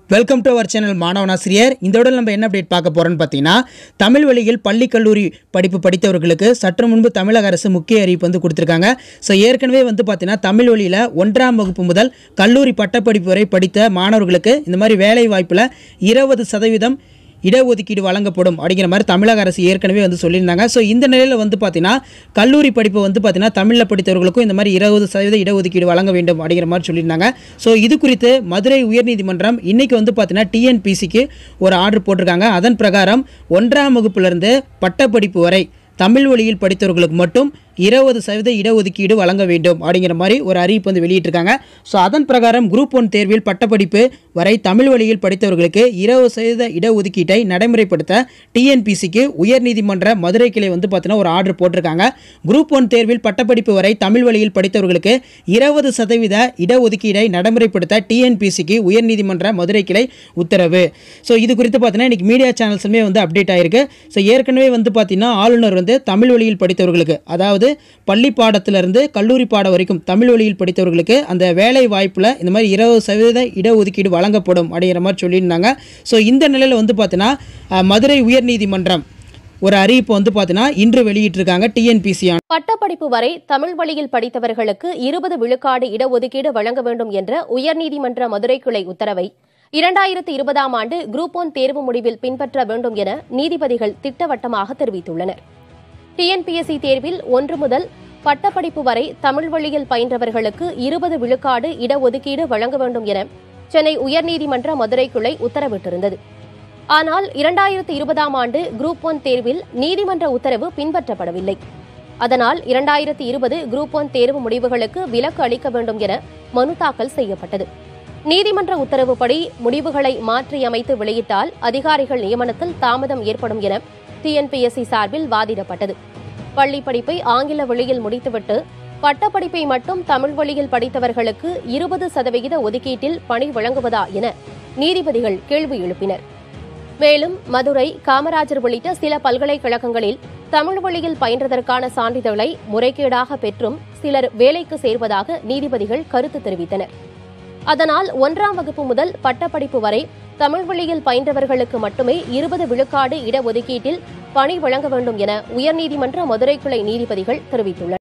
welcome to our channel மாணவனாசிரியர் இந்த விட நம்ம என்ன அப்டேட் பார்க்க போகிறோம்னு பார்த்தீங்கன்னா தமிழ் வழியில் பள்ளி கல்லூரி படிப்பு படித்தவர்களுக்கு சற்று முன்பு தமிழக அரசு முக்கிய அறிவிப்பு வந்து கொடுத்துருக்காங்க ஸோ ஏற்கனவே வந்து பார்த்தீங்கன்னா தமிழ் வழியில் ஒன்றாம் வகுப்பு முதல் கல்லூரி பட்டப்படிப்பு வரை படித்த மாணவர்களுக்கு இந்த மாதிரி வேலை வாய்ப்பில் இருபது சதவீதம் இடஒதுக்கீடு வழங்கப்படும் அப்படிங்கிற மாதிரி தமிழக அரசு ஏற்கனவே வந்து சொல்லியிருந்தாங்க ஸோ இந்த நிலையில் வந்து பார்த்தீங்கன்னா கல்லூரி படிப்பு வந்து பார்த்தீங்கன்னா தமிழில் படித்தவர்களுக்கும் இந்த மாதிரி இருபது சதவீத இடஒதுக்கீடு வழங்க வேண்டும் அப்படிங்கிற மாதிரி சொல்லியிருந்தாங்க ஸோ இது குறித்து மதுரை உயர்நீதிமன்றம் இன்னைக்கு வந்து பார்த்தீங்கன்னா டிஎன்பிசிக்கு ஒரு ஆர்டர் போட்டிருக்காங்க அதன் பிரகாரம் ஒன்றாம் வகுப்பிலிருந்து பட்டப்படிப்பு வரை தமிழ் வழியில் படித்தவர்களுக்கு மட்டும் இருபது சதவீத இடஒதுக்கீடு வழங்க வேண்டும் அப்படிங்கிற மாதிரி ஒரு அறிவிப்பு வந்து வெளியிட்டிருக்காங்க ஸோ அதன் பிரகாரம் குரூப் ஒன் தேர்வில் பட்டப்படிப்பு வரை தமிழ் வழியில் படித்தவர்களுக்கு இருபது சதவீத இடஒதுக்கீட்டை நடைமுறைப்படுத்த டிஎன்பிசிக்கு உயர்நீதிமன்ற மதுரை கிளை வந்து பார்த்தீங்கன்னா ஒரு ஆர்டர் போட்டிருக்காங்க குரூப் ஒன் தேர்வில் பட்டப்படிப்பு வரை தமிழ் வழியில் படித்தவர்களுக்கு இருபது சதவீத இடஒதுக்கீடை நடைமுறைப்படுத்த டிஎன்பிசிக்கு உயர்நீதிமன்ற மதுரை கிளை உத்தரவு ஸோ இது குறித்து பார்த்தீங்கன்னா இன்னைக்கு மீடியா சேனல்ஸுமே வந்து அப்டேட் ஆயிருக்கு ஸோ ஏற்கனவே வந்து பார்த்தீங்கன்னா ஆளுநர் வந்து தமிழ் வழியில் படித்தவர்களுக்கு அதாவது பள்ளி பாடத்திலிருந்து கல்லூரி பாடம் வரைக்கும் தமிழ் வழியில் படித்தவர்களுக்கு அந்த வேலை வாய்ப்பில் இந்த மாதிரி இருபது சதவீத இடஒதுக்கீடு வழங்கப்படும் அப்படிங்கிற மாதிரி சொல்லியிருந்தாங்க ஸோ இந்த நிலையில் வந்து பார்த்தீங்கன்னா அஹ், மதுரை உயர்நீதிமன்றம் ஒரு அறிவிப்பு வந்து பார்த்தீங்கன்னா இன்று வெளியிட்டிருக்காங்க டிஎன்பிசி பட்டப்படிப்பு வரை தமிழ் வழியில் படித்தவர்களுக்கு இருபது விழுக்காடு இடஒதுக்கீடு வழங்க வேண்டும் என்ற உயர்நீதிமன்ற மதுரை கிளை உத்தரவை இரண்டாயிரத்து இருபதாம் ஆண்டு குரூப் ஒன் தேர்வு முடிவில் பின்பற்ற வேண்டும் என நீதிபதிகள் திட்டவட்டமாக தெரிவித்துள்ளனர் டிஎன்பிஎஸ்சி தேர்வில் ஒன்று முதல் பட்டப்படிப்பு வரை தமிழ் வழியில் பயின்றவர்களுக்கு இருபது விழுக்காடு இடஒதுக்கீடு வழங்க வேண்டும் என சென்னை உயர்நீதிமன்ற மதுரை கிளை உத்தரவிட்டிருந்தது ஆனால் இரண்டாயிரத்து இருபதாம் ஆண்டு குரூப் ஒன் தேர்வில் நீதிமன்ற உத்தரவு பின்பற்றப்படவில்லை அதனால் இரண்டாயிரத்து இருபது குரூப் ஒன் தேர்வு முடிவுகளுக்கு விலக்கு அளிக்க வேண்டும் என மனு தாக்கல் செய்யப்பட்டது நீதிமன்ற உத்தரவுப்படி முடிவுகளை மாற்றியமைத்து வெளியிட்டால் அதிகாரிகள் நியமனத்தில் தாமதம் ஏற்படும் என டிஎன்பிஎஸ்சி சார்பில் வாதிடப்பட்டது பள்ளி படிப்பை ஆங்கில வழியில் முடித்துவிட்டு பட்டப்படிப்பை மட்டும் தமிழ் வழியில் படித்தவர்களுக்கு இருபது சதவிகித ஒதுக்கீட்டில் பணி வழங்குவதா என நீதிபதிகள் கேள்வி எழுப்பினர் மேலும் மதுரை காமராஜர் உள்ளிட்ட சில பல்கலைக்கழகங்களில் தமிழ் வழியில் பயின்றதற்கான சான்றிதழை முறைகேடாக பெற்றும் சிலர் வேலைக்கு சேர்வதாக நீதிபதிகள் கருத்து தெரிவித்தனர் அதனால் ஒன்றாம் வகுப்பு முதல் பட்டப்படிப்பு வரை தமிழ் வழியில் பயின்றவர்களுக்கு மட்டுமே இருபது விழுக்காடு இடஒதுக்கீட்டில் பணி வழங்க வேண்டும் என உயர்நீதிமன்ற மதுரை கிளை நீதிபதிகள் தெரிவித்துள்ளனர்